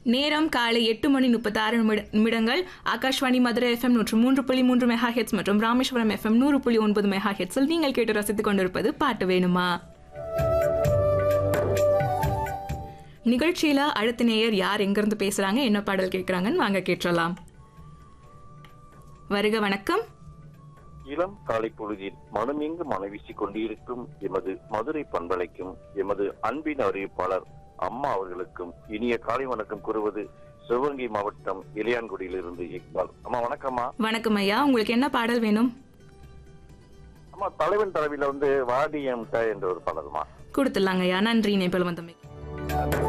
நேரம் காலை எட்டு மணி முப்பத்தாறு நிமிட- நிமிடங்கள் ஆகாஷ்வாணி மதுரை எஃப்எம் நூற்று மூன்று புள்ளி மூன்று மெகா ஹெட்ஸ் மற்றும் ராமேஸ்வரம் எஃப்எம் நூறு புள்ளி ஒன்பது மெகா ஹெட்ஸில் நீங்கள் கேட்டு ரசித்துக் கொண்டிருப்பது பாட்டு வேணுமா நிகழ்ச்சியில அடுத்த நேயர் யார் எங்கிருந்து பேசுறாங்க என்ன பாடல் கேட்கறாங்கன்னு வாங்க கேட்டலாம் வருக வணக்கம் இளம் காலை பொழுதில் மனமெங்கு மனவீசிக் கொண்டிருக்கும் எமது மதுரை பண்பலைக்கும் எமது அன்பின் அறிவிப்பாளர் அம்மா அவர்களுக்கும் இனிய காலை வணக்கம் கூறுவது சிவகங்கை மாவட்டம் இளையான்குடியிலிருந்து இக்பால் அம்மா வணக்கம்மா வணக்கம் ஐயா உங்களுக்கு என்ன பாடல் வேணும் அம்மா தலைவன் தலைவில வந்து வாடியம் என்ற ஒரு பாடல்மா கொடுத்துடலாங்க ஐயா நன்றி இணைப்பில் வந்தமை